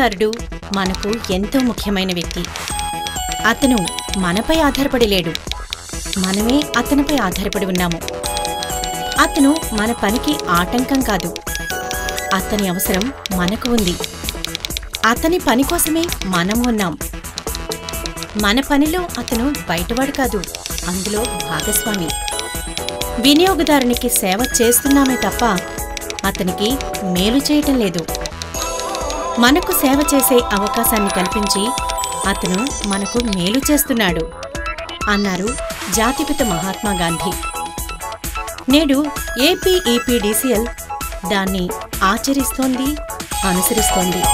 వినియోగదారుడు మనకు ఎంతో ముఖ్యమైన వ్యక్తి అతను మనపై ఆధారపడి లేడు మనమే అతనిపై ఆధారపడి ఉన్నాము అతను మన పనికి ఆటంకం కాదు అతని అవసరం మనకు ఉంది అతని పని కోసమే మనం ఉన్నాం మన పనిలో అతను బయటవాడు కాదు అందులో భాగస్వామి వినియోగదారునికి సేవ చేస్తున్నామే తప్ప అతనికి మేలు చేయటం లేదు మనకు సేవ చేసే అవకాశాన్ని కల్పించి అతను మనకు మేలు చేస్తున్నాడు అన్నారు జాతిపిత మహాత్మా గాంధీ నేడు ఏపీ ఈపీడీసీఎల్ దాన్ని ఆచరిస్తోంది అనుసరిస్తోంది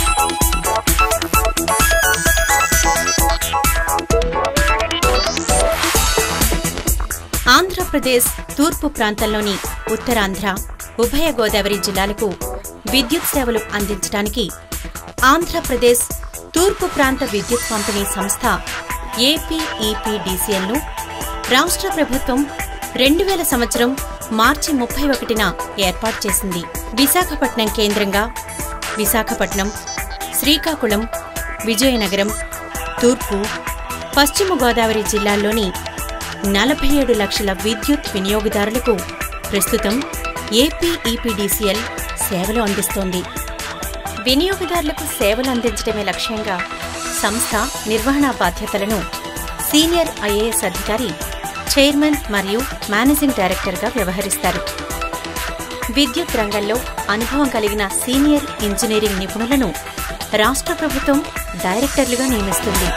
ఆంధ్రప్రదేశ్ తూర్పు ప్రాంతంలోని ఉత్తరాంధ్ర ఉభయ గోదావరి జిల్లాలకు విద్యుత్ సేవలు అందించడానికి ఆంధ్రప్రదేశ్ తూర్పు ప్రాంత విద్యుత్ పంపిణీ సంస్థ ఏపీఈపీడీసీఎల్ను రాష్ట్ర ప్రభుత్వం రెండు వేల సంవత్సరం మార్చి ముప్పై ఒకటిన ఏర్పాటు చేసింది విశాఖపట్నం కేంద్రంగా విశాఖపట్నం శ్రీకాకుళం విజయనగరం తూర్పు పశ్చిమ గోదావరి జిల్లాల్లోని నలభై ఏడు లక్షల విద్యుత్ వినియోగదారులకు ప్రస్తుతం ఏపీఈపీడీసీఎల్ సేవలు అందిస్తోంది వినియోగదారులకు సేవలు అందించడమే లక్ష్యంగా సంస్థ నిర్వహణా బాధ్యతలను సీనియర్ ఐఏఎస్ అధికారి చైర్మన్ మరియు మేనేజింగ్ డైరెక్టర్గా వ్యవహరిస్తారు విద్యుత్ రంగంలో అనుభవం కలిగిన సీనియర్ ఇంజనీరింగ్ నిపుణులను రాష్ట్ర ప్రభుత్వం డైరెక్టర్లుగా నియమిస్తుంది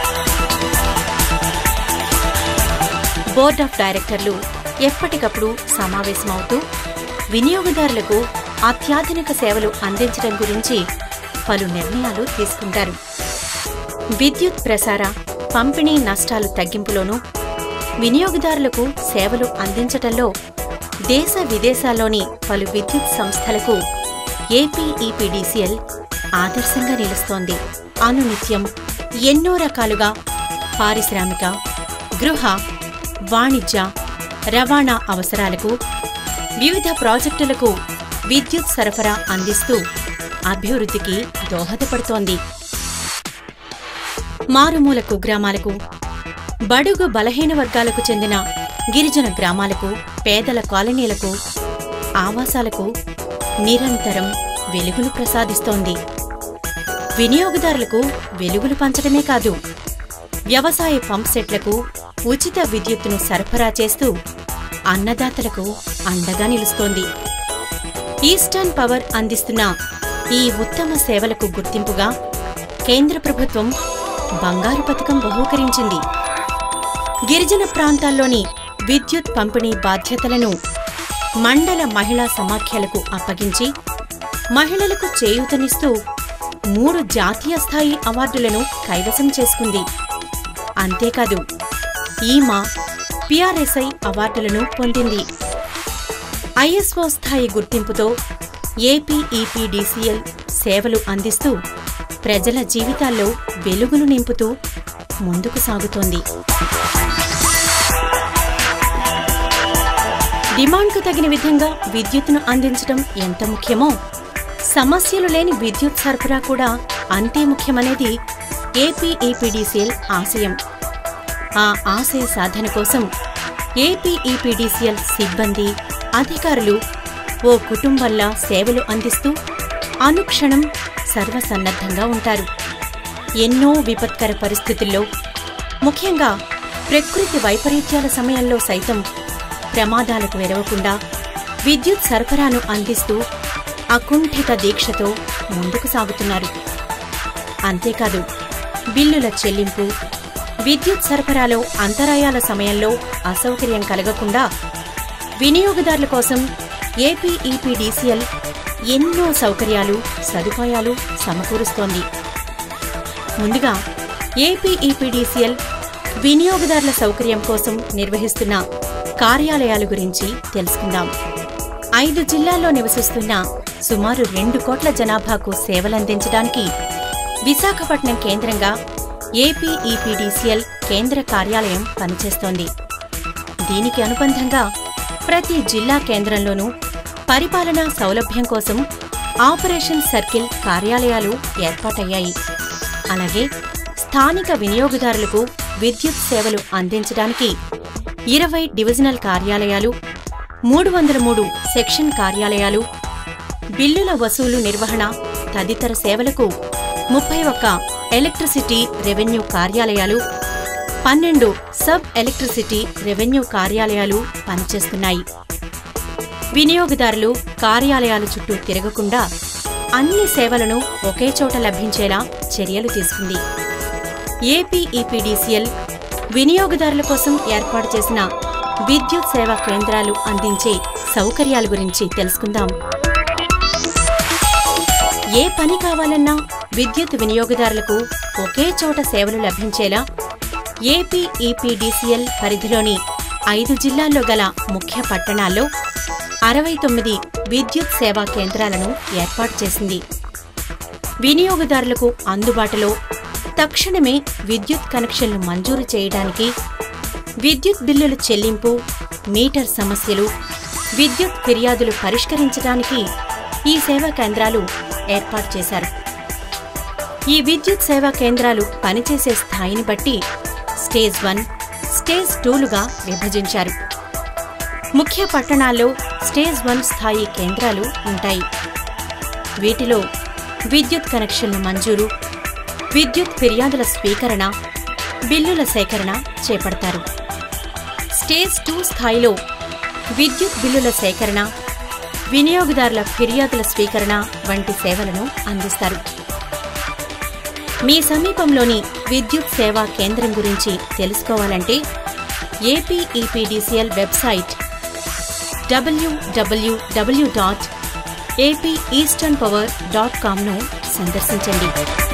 బోర్డ్ ఆఫ్ డైరెక్టర్లు ఎప్పటికప్పుడు సమావేశమవుతూ వినియోగదారులకు అత్యాధునిక సేవలు అందించడం గురించి పలు నిర్ణయాలు తీసుకుంటారు విద్యుత్ ప్రసార పంపిణీ నష్టాలు తగ్గింపులోనూ వినియోగదారులకు సేవలు అందించటంలో దేశ విదేశాల్లోని పలు విద్యుత్ సంస్థలకు ఏపీఈపీడీసీఎల్ ఆదర్శంగా నిలుస్తోంది అనునిత్యం ఎన్నో రకాలుగా పారిశ్రామిక గృహ వాణిజ్య రవాణా అవసరాలకు వివిధ ప్రాజెక్టులకు విద్యుత్ సరఫరా అందిస్తూ అభివృద్ధికి దోహదపడుతోంది మారుమూల కుగ్రామాలకు బడుగు బలహీన వర్గాలకు చెందిన గిరిజన గ్రామాలకు పేదల కాలనీలకు ఆవాసాలకు నిరంతరం వెలుగులు ప్రసాదిస్తోంది వినియోగదారులకు వెలుగులు పంచడమే కాదు వ్యవసాయ పంప్ సెట్లకు ఉచిత విద్యుత్తును సరఫరా చేస్తూ అన్నదాతలకు అండగా నిలుస్తోంది ఈస్టర్న్ పవర్ అందిస్తున్న ఈ ఉత్తమ సేవలకు గుర్తింపుగా కేంద్ర ప్రభుత్వం బంగారు పథకం బహూకరించింది గిరిజన ప్రాంతాల్లోని విద్యుత్ పంపిణీ బాధ్యతలను మండల మహిళా సమాఖ్యలకు అప్పగించి మహిళలకు చేయూతనిస్తూ మూడు జాతీయ స్థాయి అవార్డులను కైవసం చేసుకుంది అంతేకాదు ఈమా పిఆర్ఎస్ఐ అవార్డులను పొందింది ఐఎస్ఓ స్థాయి గుర్తింపుతో ఏపీఈపీడీసీఎల్ సేవలు అందిస్తూ ప్రజల జీవితాల్లో వెలుగులు నింపుతూ ముందుకు సాగుతోంది డిమాండ్కు తగిన విధంగా విద్యుత్తును అందించడం ఎంత ముఖ్యమో సమస్యలు లేని విద్యుత్ సరఫరా కూడా అంతే ముఖ్యమనేది ఏపీఈపీడీసీఎల్ ఆశయం ఆ ఆశయ సాధన కోసం ఏపీఈపీడీసీఎల్ సిబ్బంది అధికారులు ఓ కుటుంబంలా సేవలు అందిస్తూ అనుక్షణం సర్వసన్నద్ధంగా ఉంటారు ఎన్నో విపత్కర పరిస్థితుల్లో ముఖ్యంగా ప్రకృతి వైపరీత్యాల సమయంలో సైతం ప్రమాదాలకు వెరవకుండా విద్యుత్ సరఫరాను అందిస్తూ అకుంఠిత దీక్షతో ముందుకు సాగుతున్నారు అంతేకాదు బిల్లుల చెల్లింపు విద్యుత్ సరఫరాలో అంతరాయాల సమయంలో అసౌకర్యం కలగకుండా వినియోగదారుల కోసం ఏపీఈపీడీసీఎల్ ఎన్నో సౌకర్యాలు సదుపాయాలు సమకూరుస్తోంది ముందుగా ఏపీఈపీడీసీఎల్ వినియోగదారుల సౌకర్యం కోసం నిర్వహిస్తున్న కార్యాలయాల గురించి తెలుసుకుందాం ఐదు జిల్లాల్లో నివసిస్తున్న సుమారు రెండు కోట్ల జనాభాకు సేవలందించడానికి విశాఖపట్నం కేంద్రంగా ఏపీఈపీడీసీఎల్ కేంద్ర కార్యాలయం పనిచేస్తోంది దీనికి అనుబంధంగా ప్రతి జిల్లా కేంద్రంలోనూ పరిపాలనా సౌలభ్యం కోసం ఆపరేషన్ సర్కిల్ కార్యాలయాలు ఏర్పాటయ్యాయి అలాగే స్థానిక వినియోగదారులకు విద్యుత్ సేవలు అందించడానికి ఇరవై డివిజనల్ కార్యాలయాలు మూడు వందల మూడు సెక్షన్ కార్యాలయాలు బిల్లుల వసూలు నిర్వహణ తదితర సేవలకు ముప్పై ఒక్క ఎలక్ట్రిసిటీ రెవెన్యూ కార్యాలయాలు పన్నెండు సబ్ ఎలక్ట్రిసిటీ రెవెన్యూ కార్యాలయాలు పనిచేస్తున్నాయి వినియోగదారులు కార్యాలయాల చుట్టూ తిరగకుండా అన్ని సేవలను ఒకే చోట లభించేలా చర్యలు తీసుకుంది ఏపీఈపీడీసీఎల్ వినియోగదారుల కోసం ఏర్పాటు చేసిన విద్యుత్ సేవా కేంద్రాలు అందించే సౌకర్యాల గురించి తెలుసుకుందాం ఏ పని కావాలన్నా విద్యుత్ వినియోగదారులకు ఒకే చోట సేవలు లభించేలా ఏపీఈపీడీసీఎల్ పరిధిలోని ఐదు జిల్లాల్లో గల ముఖ్య పట్టణాల్లో అరవై తొమ్మిది విద్యుత్ సేవా కేంద్రాలను ఏర్పాటు చేసింది వినియోగదారులకు అందుబాటులో తక్షణమే విద్యుత్ కనెక్షన్లు మంజూరు చేయడానికి విద్యుత్ బిల్లుల చెల్లింపు మీటర్ సమస్యలు విద్యుత్ ఫిర్యాదులు పరిష్కరించడానికి ఈ సేవా కేంద్రాలు ఏర్పాటు చేశారు ఈ విద్యుత్ సేవా కేంద్రాలు పనిచేసే స్థాయిని బట్టి స్టేజ్ వన్ స్టేజ్ టూలుగా విభజించారు ముఖ్య పట్టణాల్లో స్టేజ్ వన్ స్థాయి కేంద్రాలు ఉంటాయి వీటిలో విద్యుత్ కనెక్షన్ల మంజూరు విద్యుత్ ఫిర్యాదుల స్వీకరణ బిల్లుల సేకరణ చేపడతారు స్టేజ్ టూ స్థాయిలో విద్యుత్ బిల్లుల సేకరణ వినియోగదారుల ఫిర్యాదుల స్వీకరణ వంటి సేవలను అందిస్తారు మీ సమీపంలోని విద్యుత్ సేవా కేంద్రం గురించి తెలుసుకోవాలంటే ఏపీఈపీడీసీఎల్ వెబ్సైట్ డబ్ల్యూడబ్ల్యూడబ్ల్యూ dot AP eastern power dot కామ్ను సందర్శించండి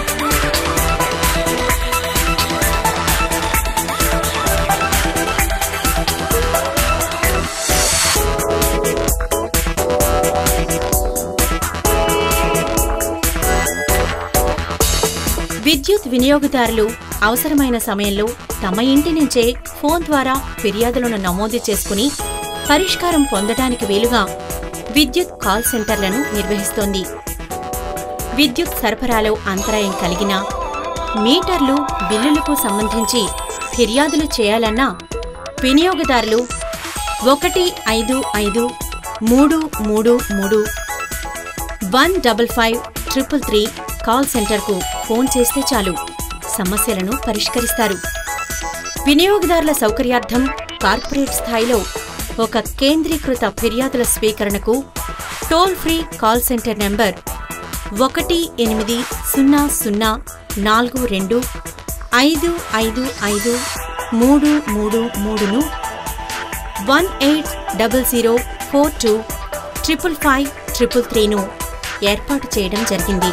విద్యుత్ వినియోగదారులు అవసరమైన సమయంలో తమ ఇంటి నుంచే ఫోన్ ద్వారా ఫిర్యాదులను నమోదు చేసుకుని పరిష్కారం పొందడానికి వీలుగా విద్యుత్ కాల్ సెంటర్లను నిర్వహిస్తోంది విద్యుత్ సరఫరాలో అంతరాయం కలిగినా మీటర్లు బిల్లులకు సంబంధించి ఫిర్యాదులు చేయాలన్నా వినియోగదారులు ఒకటి ఐదు ఐదు మూడు మూడు మూడు one double five triple three call సెంటర్కు ఫోన్ చేస్తే చాలు సమస్యలను పరిష్కరిస్తారు వినియోగదారుల సౌకర్యార్థం కార్పొరేట్ స్థాయిలో ఒక కేంద్రీకృత ఫిర్యాదుల స్వీకరణకు toll free call center number ఒకటి ఎనిమిది సున్నా సున్నా నాలుగు రెండు ఐదు ఐదు ఐదు మూడు మూడు మూడును one eight double zero four two triple five triple త్రీను ఏర్పాటు చేయడం జరిగింది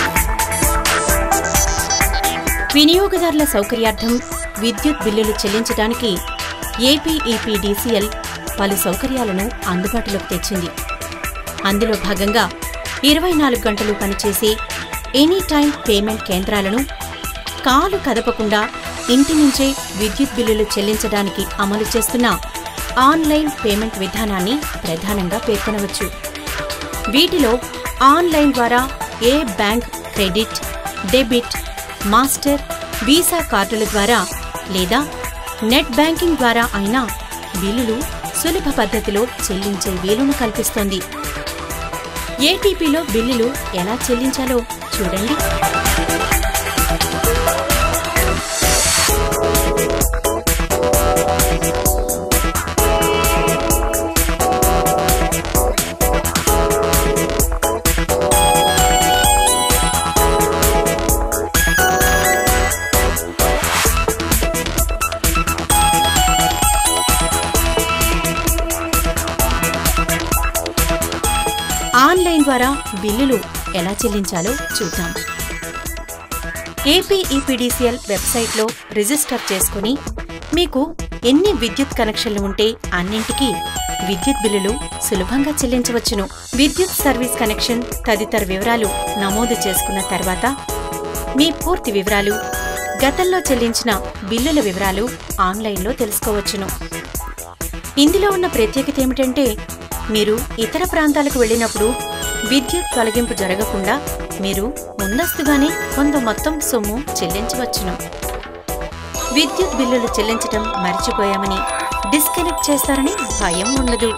వినియోగదారుల సౌకర్యార్థం విద్యుత్ బిల్లులు చెల్లించడానికి ఏపీఈపీడీసీఎల్ పలు సౌకర్యాలను అందుబాటులోకి తెచ్చింది అందులో భాగంగా ఇరవై నాలుగు గంటలు పనిచేసే ఎనీ టైం పేమెంట్ కేంద్రాలను కాలు కదపకుండా ఇంటి నుంచే విద్యుత్ బిల్లులు చెల్లించడానికి అమలు చేస్తున్న ఆన్లైన్ పేమెంట్ విధానాన్ని ప్రధానంగా పేర్కొనవచ్చు వీటిలో ఆన్లైన్ ద్వారా ఏ bank credit debit master visa కార్డుల ద్వారా లేదా నెట్ బ్యాంకింగ్ ద్వారా అయినా బిల్లులు సులభ పద్ధతిలో చెల్లించే వీలును కల్పిస్తోంది ఏటీపీలో బిల్లులు ఎలా చెల్లించాలో చూడండి ఆన్లైన్ ద్వారా బిల్లులు ఎలా చెల్లించాలో చూద్దాం ఏపీఈపీడీసీఎల్ వెబ్సైట్లో రిజిస్టర్ చేసుకుని మీకు ఎన్ని విద్యుత్ కనెక్షన్లు ఉంటే అన్నింటికీ విద్యుత్ బిల్లులు సులభంగా చెల్లించవచ్చును విద్యుత్ సర్వీస్ కనెక్షన్ తదితర వివరాలు నమోదు చేసుకున్న తర్వాత మీ పూర్తి వివరాలు గతంలో చెల్లించిన బిల్లుల వివరాలు ఆన్లైన్లో తెలుసుకోవచ్చును ఇందులో ఉన్న ప్రత్యేకత ఏమిటంటే మీరు ఇతర ప్రాంతాలకు వెళ్ళినప్పుడు విద్యుత్ తొలగింపు జరగకుండా మీరు ముందస్తుగానే కొంత మొత్తం సొమ్ము చెల్లించవచ్చును విద్యుత్ బిల్లులు చెల్లించటం మర్చిపోయామని డిస్కనెక్ట్ చేస్తారని భయం ఉండదు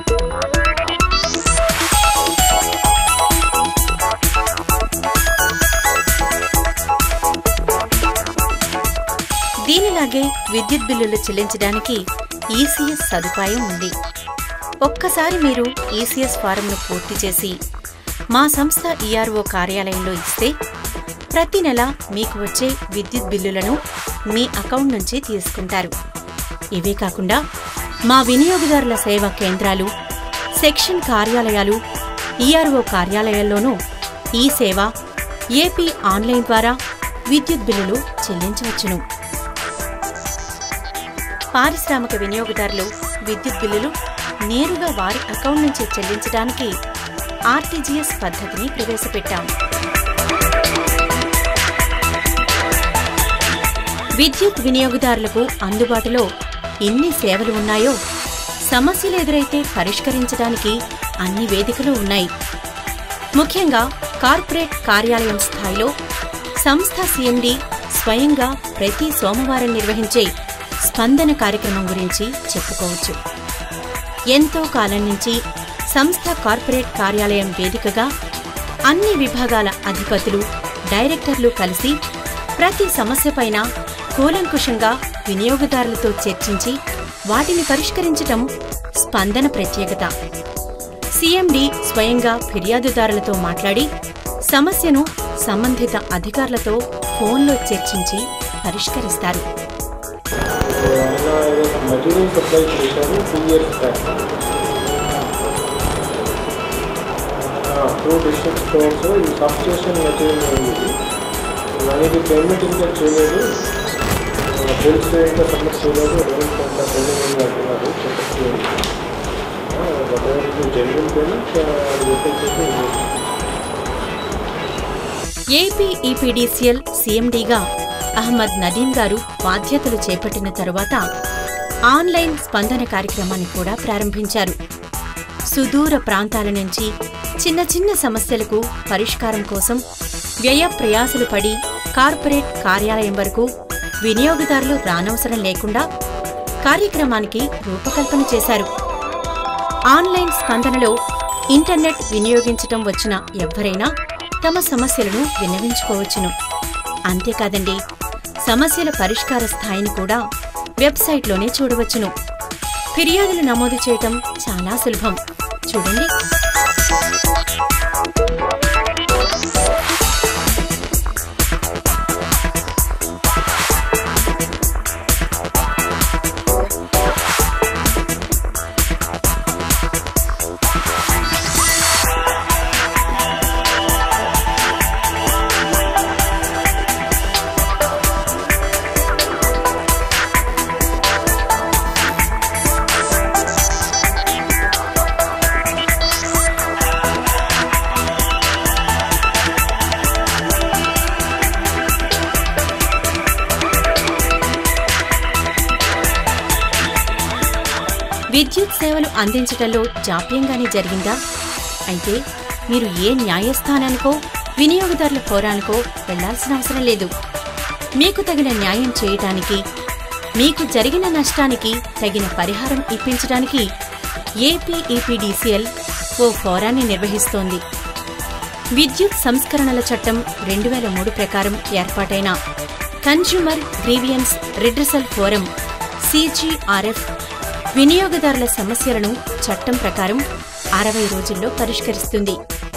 దీనిలాగే విద్యుత్ బిల్లులు చెల్లించడానికి ఈసీఎస్ సదుపాయం ఉంది ఒక్కసారి మీరు ఈసీఎస్ ఫారంను పూర్తి చేసి మా సంస్థ ఈఆర్ఓ కార్యాలయంలో ఇస్తే ప్రతి నెల మీకు వచ్చే విద్యుత్ బిల్లులను మీ అకౌంట్ నుంచి తీసుకుంటారు ఇవే కాకుండా మా వినియోగదారుల సేవా కేంద్రాలు సెక్షన్ కార్యాలయాలు ఈఆర్ఓ కార్యాలయాల్లోనూ ఈ సేవ ఏపీ ఆన్లైన్ ద్వారా విద్యుత్ బిల్లులు చెల్లించవచ్చును పారిశ్రామిక వినియోగదారులు విద్యుత్ బిల్లులు నేరుగా వారి అకౌంట్ నుంచి చెల్లించడానికి ఆర్టీజీఎస్ పద్ధతిని ప్రవేశపెట్టాం విద్యుత్ వినియోగదారులకు అందుబాటులో ఎన్ని సేవలు ఉన్నాయో సమస్యలు ఎదురైతే పరిష్కరించడానికి అన్ని వేదికలు ఉన్నాయి ముఖ్యంగా కార్పొరేట్ కార్యాలయం స్థాయిలో సంస్థ సీఎండీ స్వయంగా ప్రతి సోమవారం నిర్వహించే స్పందన కార్యక్రమం గురించి చెప్పుకోవచ్చు ఎంతో కాలం నుంచి సంస్థ కార్పొరేట్ కార్యాలయం వేదికగా అన్ని విభాగాల అధిపతులు డైరెక్టర్లు కలిసి ప్రతి సమస్యపైన కూలంకుషంగా వినియోగదారులతో చర్చించి వాటిని పరిష్కరించటం స్పందన ప్రత్యేకత సీఎండీ స్వయంగా ఫిర్యాదుదారులతో మాట్లాడి సమస్యను సంబంధిత అధికారులతో ఫోన్లో చర్చించి పరిష్కరిస్తారు ఆయన ఏదో మెటీరియల్ సప్లై చేశారు two years back to district stores ఈ సబ్స్టేషన్ మెటీరియల్ ఉంది దానికి పేమెంట్ ఇంకా చేయలేదు బిల్స్ ఇంకా సబ్మిట్ చేయలేదు రెవెన్యూ కొంత పెండింగ్ ఉంది అంటున్నారు చెప్పలేదు బట్ జనరల్ పేమెంట్ చెప్పేసి ఏపీ ఈపీడీసీఎల్ సీఎండీగా అహ్మద్ నదీం గారు బాధ్యతలు చేపట్టిన తరువాత ఆన్లైన్ స్పందన కార్యక్రమాన్ని కూడా ప్రారంభించారు సుదూర ప్రాంతాల నుంచి చిన్న చిన్న సమస్యలకు పరిష్కారం కోసం వ్యయ ప్రయాసలు పడి కార్పొరేట్ కార్యాలయం వరకు వినియోగదారులు రానవసరం లేకుండా కార్యక్రమానికి రూపకల్పన చేశారు ఆన్లైన్ స్పందనలో ఇంటర్నెట్ వినియోగించటం వచ్చిన ఎవ్వరైనా తమ సమస్యలను విన్నవించుకోవచ్చును అంతేకాదండి సమస్యల పరిష్కార స్థాయిని కూడా వెబ్సైట్లోనే చూడవచ్చును ఫిర్యాదులు నమోదు చేయటం చాలా సులభం చూడండి విద్యుత్ సేవలు అందించటంలో జాప్యంగానే జరిగిందా అయితే మీరు ఏ న్యాయస్థానానికో వినియోగదారుల ఫోరానికో వెళ్లాల్సిన అవసరం లేదు మీకు తగిన న్యాయం చేయటానికి మీకు జరిగిన నష్టానికి తగిన పరిహారం ఇప్పించడానికి ఏపీ ఈపీడీసీఎల్ ఓ ఫోరాన్ని నిర్వహిస్తోంది విద్యుత్ సంస్కరణల చట్టం రెండు వేల మూడు ప్రకారం ఏర్పాటైన consumer grievance redressal forum CGRF వినియోగదారుల సమస్యలను చట్టం ప్రకారం అరవై రోజుల్లో పరిష్కరిస్తుంది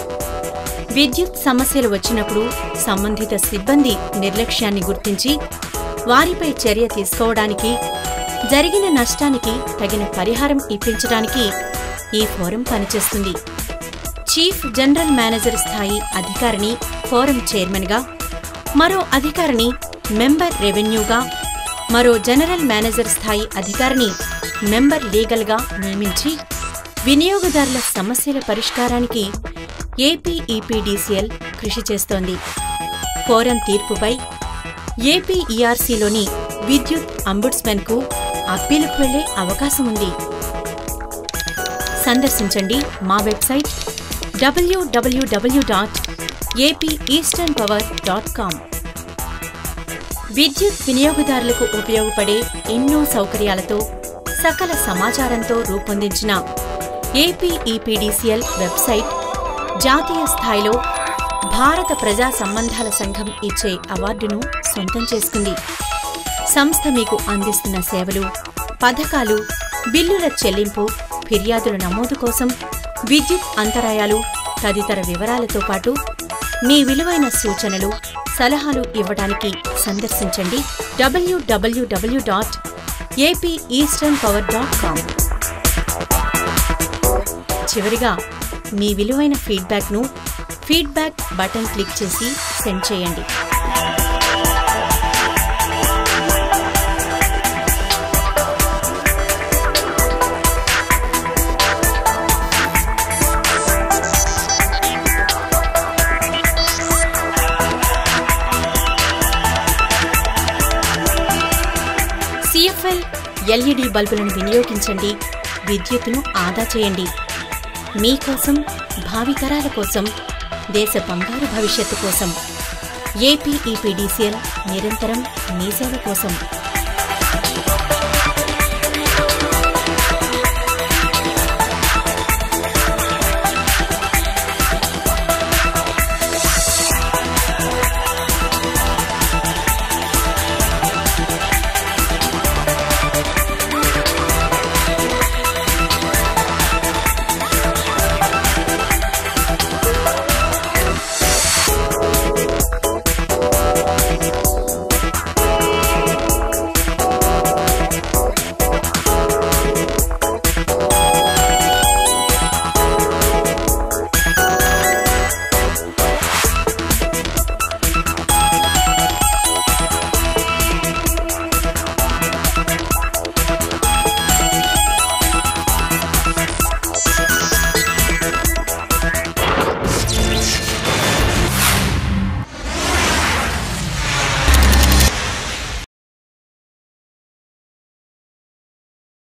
విద్యుత్ సమస్యలు వచ్చినప్పుడు సంబంధిత సిబ్బంది నిర్లక్ష్యాన్ని గుర్తించి వారిపై చర్య తీసుకోవడానికి జరిగిన నష్టానికి తగిన పరిహారం ఇప్పించడానికి ఈ ఫోరం పనిచేస్తుంది చీఫ్ జనరల్ మేనేజర్ స్థాయి అధికారిని ఫోరం చైర్మన్గా మరో అధికారిని మెంబర్ రెవెన్యూగా మరో జనరల్ మేనేజర్ స్థాయి అధికారిని మెంబర్ లీగల్గా నియమించి వినియోగదారుల సమస్యల పరిష్కారానికి ఏపీ ఈపీడీసీఎల్ కృషి చేస్తోంది ఫోరం తీర్పుపై ఏపీ ఈఆర్సీలోని విద్యుత్ అంబుడ్స్మెన్కు అప్పీలుకు వెళ్లే అవకాశం ఉంది సందర్శించండి మా వెబ్సైట్ డబ్ల్యూడబ్ల్యూడబ్ల్యూ dot AP eastern power dot com విద్యుత్ వినియోగదారులకు ఉపయోగపడే ఎన్నో సౌకర్యాలతో సకల సమాచారంతో రూపొందించిన ఏపీ ఈపీడీసీఎల్ వెబ్సైట్ జాతీయ స్థాయిలో భారత ప్రజా సంబంధాల సంఘం ఇచ్చే అవార్డును సొంతం చేసుకుంది సంస్థ మీకు అందిస్తున్న సేవలు పథకాలు బిల్లుల చెల్లింపు ఫిర్యాదుల నమోదు కోసం విద్యుత్ అంతరాయాలు తదితర వివరాలతో పాటు మీ విలువైన సూచనలు సలహాలు ఇవ్వడానికి సందర్శించండి డబ్ల్యూడబ్ల్యూడబ్ల్యూ dot AP eastern power dot com చివరిగా మీ విలువైన ఫీడ్బ్యాక్ను ఫీడ్బ్యాక్ బటన్ క్లిక్ చేసి సెండ్ చేయండి సిఎఫ్ఎల్ ఎల్ఈడి బల్బులను వినియోగించండి విద్యుత్తును ఆదా చేయండి మీకోసం భావితరాల కోసం దేశ బంగారు భవిష్యత్తు కోసం ఏపీఈపీడీసీఎల్ నిరంతరం మీ సేవ కోసం